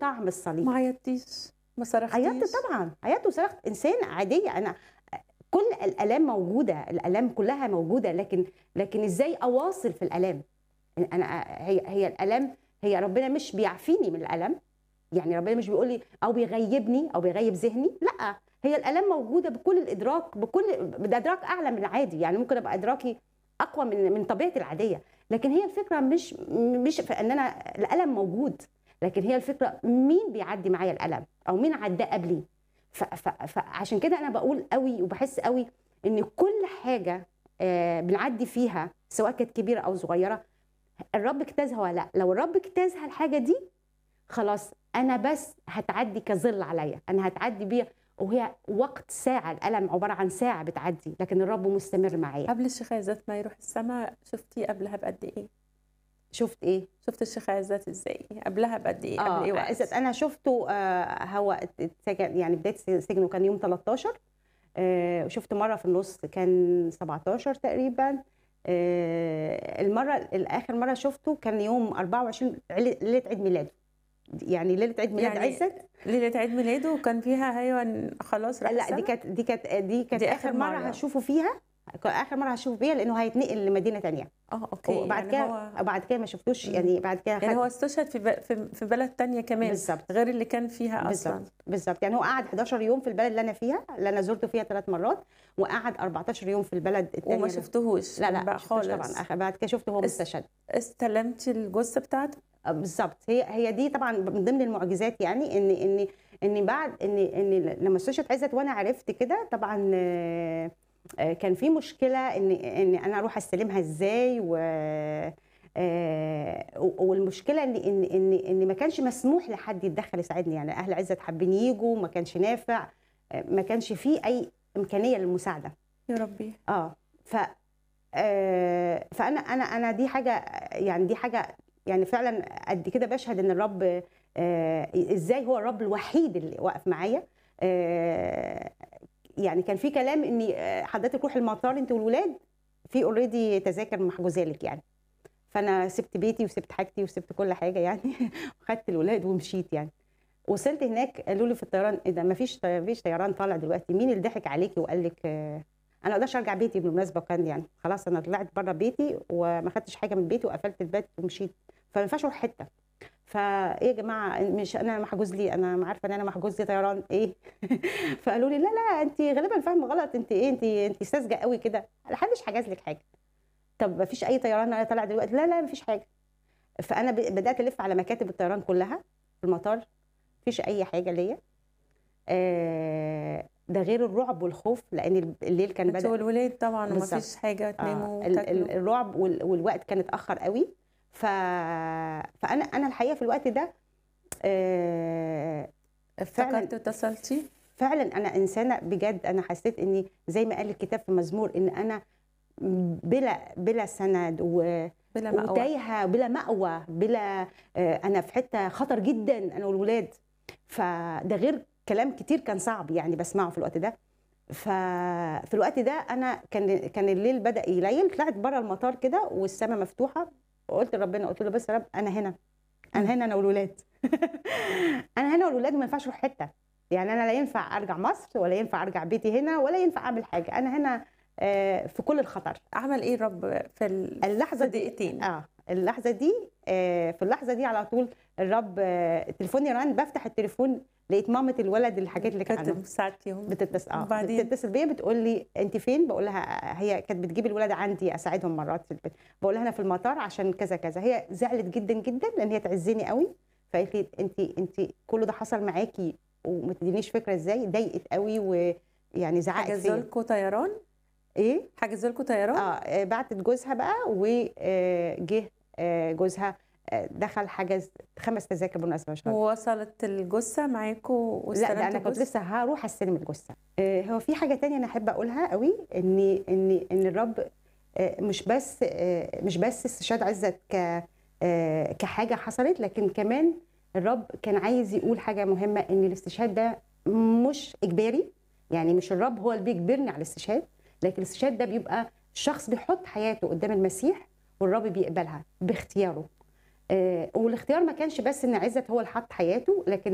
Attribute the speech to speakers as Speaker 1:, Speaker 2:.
Speaker 1: طعم الصليب
Speaker 2: ما عيطتيش ما صرختيش
Speaker 1: عيطت طبعا عيطت وصرخت انسان عاديه انا كل الالام موجوده الالام كلها موجوده لكن لكن ازاي اواصل في الالام انا هي هي الالام هي ربنا مش بيعفيني من الالم يعني ربنا مش بيقول لي او بيغيبني او بيغيب ذهني لا هي الالام موجوده بكل الادراك بكل ده ادراك اعلى من العادي يعني ممكن ابقى ادراكي اقوى من من طبيعتي العاديه لكن هي الفكره مش مش في ان انا الالم موجود لكن هي الفكره مين بيعدي معايا الالم او مين عداه قبلي ف- ف- فعشان كده انا بقول قوي وبحس قوي ان كل حاجه آه، بنعدي فيها سواء كانت كبيره او صغيره الرب اجتازها ولا لا لو الرب اجتازها الحاجه دي خلاص انا بس هتعدي كظل عليا انا هتعدي بيها وهي وقت ساعه الالم عباره عن ساعه بتعدي لكن الرب مستمر معايا
Speaker 2: قبل الشيخ عزت ما يروح السماء شفتيه قبلها بقد ايه
Speaker 1: شفت ايه
Speaker 2: شفت الشيخ عزت ازاي قبلها بقد ايه قبل
Speaker 1: اه
Speaker 2: ايه وقت
Speaker 1: إذا انا شفته آه هو اتسجن يعني بدايه سجنه كان يوم 13 آه وشفت مره في النص كان 17 تقريبا آه المره الاخر مره شفته كان يوم 24 عل- ليله عيد ميلاده يعني ليله عيد ميلاد
Speaker 2: يعني
Speaker 1: عزت
Speaker 2: ليله عيد ميلاده وكان فيها ايوه خلاص راح
Speaker 1: لا
Speaker 2: السما؟
Speaker 1: دي كانت دي كانت دي كانت
Speaker 2: دي
Speaker 1: اخر
Speaker 2: آخر
Speaker 1: مره
Speaker 2: مرة.
Speaker 1: هشوفه فيها كان اخر مره هشوفه فيها لانه هيتنقل لمدينه تانية
Speaker 2: اه اوكي
Speaker 1: وبعد
Speaker 2: يعني
Speaker 1: كده
Speaker 2: هو
Speaker 1: بعد كده ما شفتوش
Speaker 2: مم.
Speaker 1: يعني بعد كده
Speaker 2: يعني
Speaker 1: خد-
Speaker 2: هو استشهد في ب- في في بلد تانية كمان
Speaker 1: بالظبط
Speaker 2: غير اللي كان فيها اصلا
Speaker 1: بالظبط بالظبط يعني هو قعد 11 يوم في البلد اللي انا فيها اللي انا زرته فيها ثلاث مرات وقعد 14 يوم في البلد الثانيه
Speaker 2: وما شفتهوش
Speaker 1: لا لا
Speaker 2: بقى
Speaker 1: ما شفتوش
Speaker 2: خالص
Speaker 1: طبعا أخ- بعد كده شفته هو
Speaker 2: اس-
Speaker 1: مستشهد
Speaker 2: استلمتي الجثه بتاعته
Speaker 1: آه، بالظبط هي هي دي طبعا من ضمن المعجزات يعني ان ان ان بعد ان ان لما استشهد عزت وانا عرفت كده طبعا آه، آه، كان في مشكله ان ان انا اروح استلمها ازاي و آه، والمشكله ان ان ان ان ما كانش مسموح لحد يتدخل يساعدني يعني اهل عزت حابين يجوا ما كانش نافع آه، ما كانش فيه اي امكانيه للمساعده
Speaker 2: يا ربي
Speaker 1: اه ف آه، فانا انا انا دي حاجه يعني دي حاجه يعني فعلا قد كده بشهد ان الرب آه، ازاي هو الرب الوحيد اللي واقف معايا آه، يعني كان في كلام ان آه، حضرتك روح المطار انت والولاد في اوريدي تذاكر محجوزه لك يعني فانا سبت بيتي وسبت حاجتي وسبت كل حاجه يعني وخدت الولاد ومشيت يعني وصلت هناك قالوا لي في الطيران ايه ده ما فيش مفيش طيران طالع دلوقتي مين اللي ضحك عليكي وقال لك آه، انا ما اقدرش ارجع بيتي بالمناسبه كان يعني خلاص انا طلعت بره بيتي وما خدتش حاجه من بيتي وقفلت البيت ومشيت فما ينفعش اروح حته فايه يا جماعه مش انا محجوز لي انا عارفه ان انا محجوز لي طيران ايه فقالوا لي لا لا انت غالبا فاهمه غلط انت ايه انت انت ساذجه قوي كده لا حدش حجز لك حاجه طب ما فيش اي طيران انا طالع دلوقتي لا لا ما فيش حاجه فانا ب- بدات الف على مكاتب الطيران كلها في المطار مفيش اي حاجه ليا آه، ده غير الرعب والخوف لان الليل كان
Speaker 2: انت
Speaker 1: بدا
Speaker 2: والولاد طبعا وما
Speaker 1: بالظبط.
Speaker 2: فيش حاجه تناموا
Speaker 1: آه ال- ال-
Speaker 2: وتاكلوا
Speaker 1: الرعب وال- والوقت كان اتاخر قوي ف... فانا انا الحقيقه في الوقت ده آه، فعلا
Speaker 2: افتكرتي واتصلتي
Speaker 1: فعلا انا انسانه بجد انا حسيت اني زي ما قال الكتاب في مزمور ان انا بلا بلا سند و...
Speaker 2: بلا مأوى
Speaker 1: وتايهه بلا مأوى بلا آه، انا في حته خطر جدا انا والولاد فده غير كلام كتير كان صعب يعني بسمعه في الوقت ده ففي الوقت ده انا كان كان الليل بدا يليل طلعت بره المطار كده والسماء مفتوحه وقلت لربنا قلت له بس يا رب انا هنا انا هنا انا والولاد انا هنا والولاد ما ينفعش اروح حته يعني انا لا ينفع ارجع مصر ولا ينفع ارجع بيتي هنا ولا ينفع اعمل حاجه انا هنا آه، في كل الخطر
Speaker 2: عمل ايه الرب في ال...
Speaker 1: اللحظه
Speaker 2: في
Speaker 1: دي
Speaker 2: دقيقتين
Speaker 1: اه اللحظه دي آه في اللحظه دي على طول الرب آه تليفوني رن بفتح التليفون لقيت مامه الولد اللي حكيت لك عنه
Speaker 2: كانت ساعتيهم
Speaker 1: بتتصل اه
Speaker 2: وبعدين؟
Speaker 1: بتتصل بيا بتقول لي انت فين بقول لها هي كانت بتجيب الولد عندي اساعدهم مرات في البيت بقول لها انا في المطار عشان كذا كذا هي زعلت جدا جدا لان هي تعزني قوي فقالت لي انت انت كل ده حصل معاكي وما تدينيش فكره ازاي ضايقت قوي ويعني زعقت
Speaker 2: حجزوا
Speaker 1: فيا
Speaker 2: لكم طيران
Speaker 1: ايه
Speaker 2: حجزوا لكم طيران
Speaker 1: اه بعتت جوزها بقى وجه جوزها آه، دخل حجز خمس تذاكر بالمناسبه مش غلط.
Speaker 2: ووصلت الجثه معاكم
Speaker 1: لا ده
Speaker 2: واستلمتوا
Speaker 1: انا كنت
Speaker 2: الجثة؟
Speaker 1: لسه هروح استلم الجثه آه، هو في حاجه تانية انا احب اقولها قوي ان ان ان الرب آه، مش بس آه، مش بس استشهاد عزت ك آه، كحاجه حصلت لكن كمان الرب كان عايز يقول حاجه مهمه ان الاستشهاد ده مش اجباري يعني مش الرب هو اللي بيجبرني على الاستشهاد لكن الاستشهاد ده بيبقى الشخص بيحط حياته قدام المسيح والرب بيقبلها باختياره آه، والاختيار ما كانش بس ان عزت هو اللي حط حياته لكن